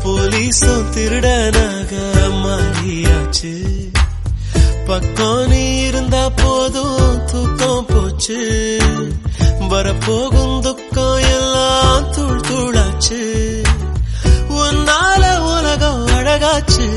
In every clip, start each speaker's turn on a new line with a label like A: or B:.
A: போலீஸும் திருடனாக மாறியாச்சு பக்கம் நீ இருந்தா போதும் தூக்கம் போச்சு வரப்போகும் துக்கம் எல்லாம் தூள் தூளாச்சு உன்னால உலகம் அழகாச்சு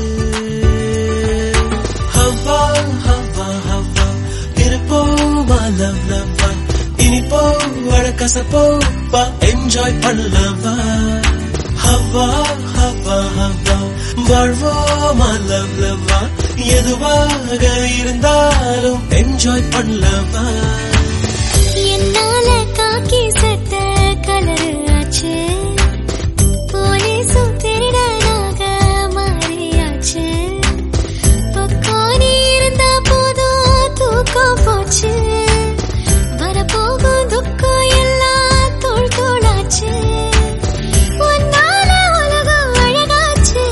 A: ஹவ்வா ஹவ்வா ஹவ்வா இருப்போமா லவ் லவ்வா இனிப்போ அழகசப்போ வா என்ஜாய் பண்ணலவா ஹவ்வா ஹவ்வா ஹவ்வா வாழ்வோமா லவ் லவ்வா எதுவாக இருந்தாலும் என்ஜாய் பண்ணலவா
B: என்னால காக்கி சட்ட கலரு ஆச்சு போலீஸும் திருடனாக மாறியாச்சு பக்கம் நீ இருந்தா போதும் தூக்கம் போச்சு வரப்போகும் துக்கம் எல்லாம் தோள் தோளாச்சு உன்னால உலகம் அழகாச்சு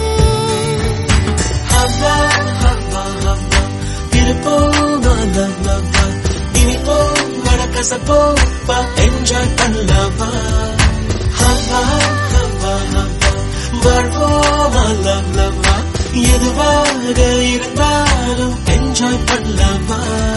A: ஹவ்வா ஹவ்வா ஹவ்வா இருப்போமா லவ் லவ்வா இனிப்போ அழகசப்போ வா என்ஜாய் பண்ணலவா ஹவ்வா ஹவ்வா ஹவ்வா வாழ்வோமா லவ் லவ்வா எதுவாக இருந்தாலும் என்ஜாய் பண்ணலவா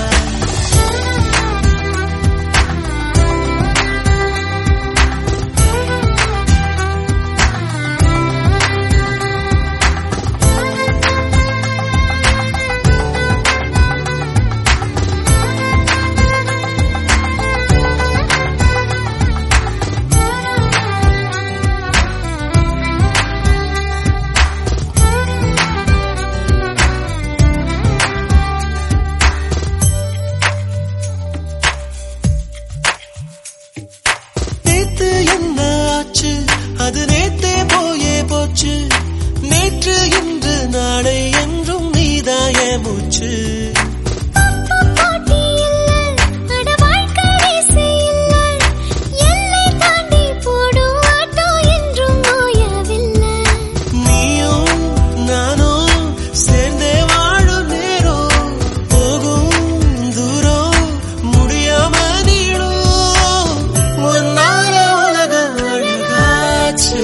A: நேத்து என்ன ஆச்சு அது நேத்தே போயே போச்சு நேற்று இன்று நாளை என்றும் நீதாய மூச்சு
B: போட்டி இல்ல அட வாழ்க்கை ரேசே இல்ல எல்லை தாண்டி போடும் ஆட்டோ என்றும் ஓயவில்லை
A: நீயும் நானும் சேர்ந்தே வாழும் நேரம் போகும் தூரம் முடியாம நீளும் ஒன்னால உலக அழகாச்சு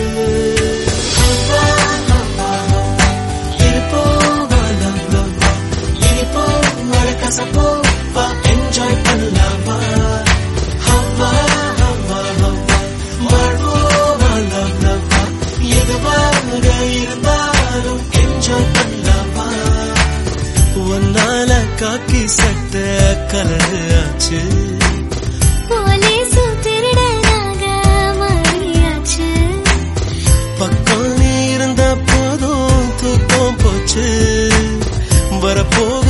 A: என்ஜாய் பண்ணலாமா ஹவ்வா ஹவ்வா ஹவ்வா வாழ்வோமா லவ் லவ்வா எதுவாக இருந்தாலும் என்ஜாய் பண்ணலாமா உன்னால காக்கி சட்ட கலரு ஆச்சு
B: போலீஸும் திருடனாக மாறியாச்சு
A: பக்கம் நீ இருந்த போதும் தூக்கம் போச்சு வரப்போ